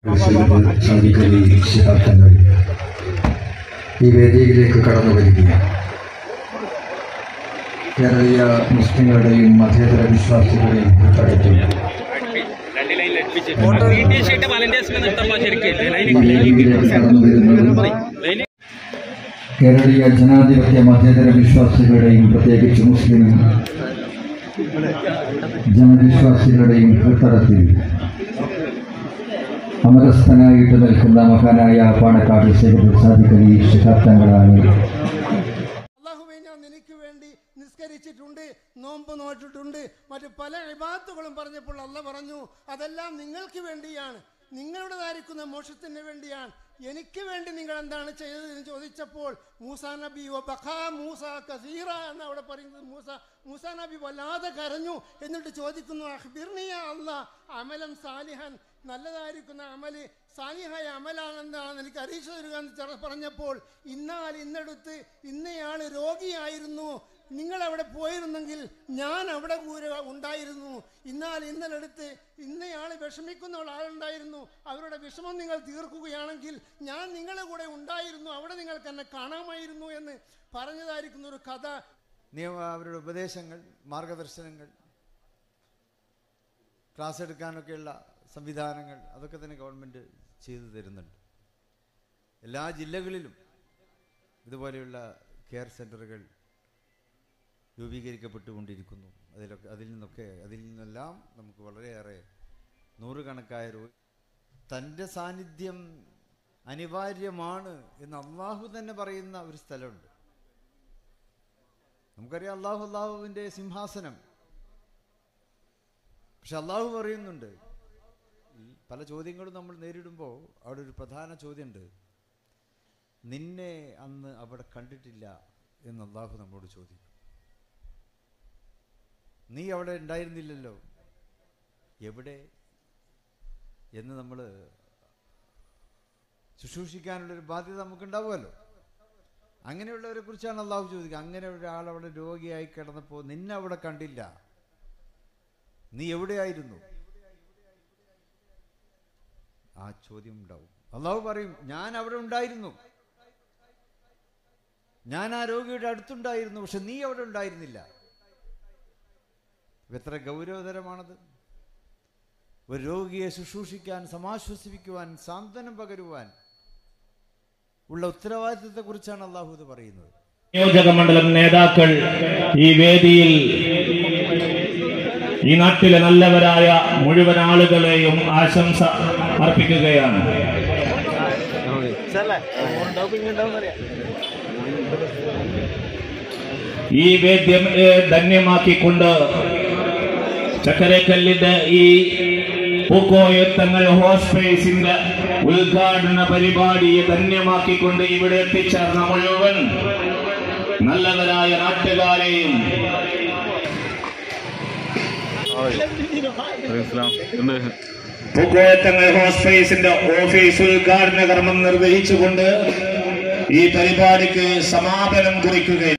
സാധിക്കലി ശിഹാബ്ദങ്ങൾ ഈ വേദിയിലേക്ക് കടന്നു വരികയാണ് കേരളീയ മുസ്ലിങ്ങളുടെയും മതേതര വിശ്വാസികളുടെയും കൂട്ടായിട്ടും ഷീറ്റ് വാലന്റിയേഴ്സിന് നിർത്തപ്പോ ശരിക്കും ഈ വേദിയിലേക്ക് കടന്നു വരുന്നതും കേരളീയ ജനാധിപത്യ മതേതര വിശ്വാസികളുടെയും പ്രത്യേകിച്ച് മുസ്ലിം ജനവിശ്വാസികളുടെയും ഭൂത്തടത്തിൽ അമരസ്ഥനായിട്ട് നിൽക്കുന്ന മഹാനായ പാണക്കാട് സൈബ് സാദിഖലി ശിഹാബ്ദങ്ങളാണ് അള്ളാഹുവെ ഞാൻ നിനക്ക് വേണ്ടി നിസ്കരിച്ചിട്ടുണ്ട് നോമ്പ് നോറ്റിട്ടുണ്ട് മറ്റു പല ഇബാത്തുകളും പറഞ്ഞപ്പോൾ അല്ല പറഞ്ഞു അതെല്ലാം നിങ്ങൾക്ക് വേണ്ടിയാണ് നിങ്ങളുടേതായിരിക്കുന്ന മോക്ഷത്തിന് വേണ്ടിയാണ് എനിക്ക് വേണ്ടി നിങ്ങൾ എന്താണ് ചെയ്തതെന്ന് ചോദിച്ചപ്പോൾ മൂസ നബി "വ ബഖാ മൂസ കസീറ എന്ന് അവിടെ പറയുന്നത് മൂസ മൂസ നബി വല്ലാതെ കരഞ്ഞു എന്നിട്ട് ചോദിക്കുന്നു അഖ്ബിർനിയ അല്ല അമലം സാലിഹൻ നല്ലതായിരിക്കുന്ന അമല് സാലിഹായ അമലാണെന്നാണ് എനിക്ക് അറിയിച്ചു തരിക എന്ന് ചെറ- പറഞ്ഞപ്പോൾ ഇന്നാൽ ഇന്നെടുത്ത് ഇന്നയാൾ രോഗിയായിരുന്നു നിങ്ങൾ അവിടെ പോയിരുന്നെങ്കിൽ ഞാൻ അവിടെ കൂടെ ഉണ്ടായിരുന്നു ഇന്നാൽ ഇന്നലെടുത്ത് ഇന്നയാൾ വിഷമിക്കുന്ന ആളുണ്ടായിരുന്നു അവരുടെ വിഷമം നിങ്ങൾ തീർക്കുകയാണെങ്കിൽ ഞാൻ നിങ്ങളുടെ കൂടെ ഉണ്ടായിരുന്നു അവിടെ നിങ്ങൾക്ക് എന്നെ കാണാമായിരുന്നു എന്ന് പറഞ്ഞതായിരിക്കുന്ന ഒരു കഥ നിയമ അവരുടെ ഉപദേശങ്ങൾ മാർഗദർശനങ്ങൾ ക്ലാസ് എടുക്കാനൊക്കെയുള്ള സംവിധാനങ്ങൾ അതൊക്കെ തന്നെ ഗവൺമെൻറ് ചെയ്തു തരുന്നുണ്ട് എല്ലാ ജില്ലകളിലും ഇതുപോലെയുള്ള കെയർ സെൻ്ററുകൾ രൂപീകരിക്കപ്പെട്ടുകൊണ്ടിരിക്കുന്നു അതിലൊക്കെ അതിൽ നിന്നൊക്കെ അതിൽ നിന്നെല്ലാം നമുക്ക് വളരെയേറെ നൂറുകണക്കായ രോഗി തൻ്റെ സാന്നിധ്യം അനിവാര്യമാണ് എന്ന് അള്ളാഹു തന്നെ പറയുന്ന ഒരു സ്ഥലമുണ്ട് നമുക്കറിയാം അള്ളാഹു അള്ളാഹുവിൻ്റെ സിംഹാസനം പക്ഷെ അള്ളാഹു പറയുന്നുണ്ട് ഈ പല ചോദ്യങ്ങളും നമ്മൾ നേരിടുമ്പോൾ അവിടെ ഒരു പ്രധാന ചോദ്യമുണ്ട് നിന്നെ അന്ന് അവിടെ കണ്ടിട്ടില്ല എന്ന് അള്ളാഹു നമ്മോട് ചോദിക്കും നീ അവിടെ ഉണ്ടായിരുന്നില്ലല്ലോ എവിടെ എന്ന് നമ്മൾ ശുശ്രൂഷിക്കാനുള്ളൊരു ബാധ്യത നമുക്കുണ്ടാവുമല്ലോ അങ്ങനെയുള്ളവരെ കുറിച്ചാണ് അള്ളാഹു ചോദിക്കുക അങ്ങനെ ഒരാൾ അവിടെ രോഗിയായി കിടന്നപ്പോൾ നിന്നെ അവിടെ കണ്ടില്ല നീ എവിടെയായിരുന്നു ആ ചോദ്യം ഉണ്ടാവും അള്ളാഹു പറയും ഞാൻ അവിടെ ഉണ്ടായിരുന്നു ഞാൻ ആ രോഗിയുടെ അടുത്തുണ്ടായിരുന്നു പക്ഷെ നീ അവിടെ ഉണ്ടായിരുന്നില്ല ഇപ്പൊ എത്ര ഗൗരവതരമാണത് ഒരു രോഗിയെ ശുശ്രൂഷിക്കാൻ സമാശ്വസിപ്പിക്കുവാൻ സാന്ത്വനം പകരുവാൻ ഉള്ള ഉത്തരവാദിത്തത്തെക്കുറിച്ചാണ് അള്ളാഹു ഇത് പറയുന്നത് നിയോജക മണ്ഡലം നേതാക്കൾ ഈ വേദിയിൽ ഈ നാട്ടിലെ നല്ലവരായ മുഴുവൻ ആളുകളെയും ആശംസ അർപ്പിക്കുകയാണ് ഈ വേദ്യം ഏ, ധന്യമാക്കിക്കൊണ്ട് ചക്കരക്കല്ലിന്റെ ഈ പൂക്കോയത്തങ്ങൾ ഹോസ്പേസിന്റെ ഉദ്ഘാടന പരിപാടിയെ ധന്യമാക്കിക്കൊണ്ട് ഇവിടെ എത്തിച്ചേർന്ന മുഴുവൻ നല്ലവരായ നാട്ടുകാരെയും പൂക്കോയത്തങ്ങൾ ഹോസ്പേസിന്റെ ഓഫീസ് ഉദ്ഘാടന കർമ്മം നിർവഹിച്ചുകൊണ്ട് ഈ പരിപാടിക്ക് സമാപനം കുറിക്കുകയും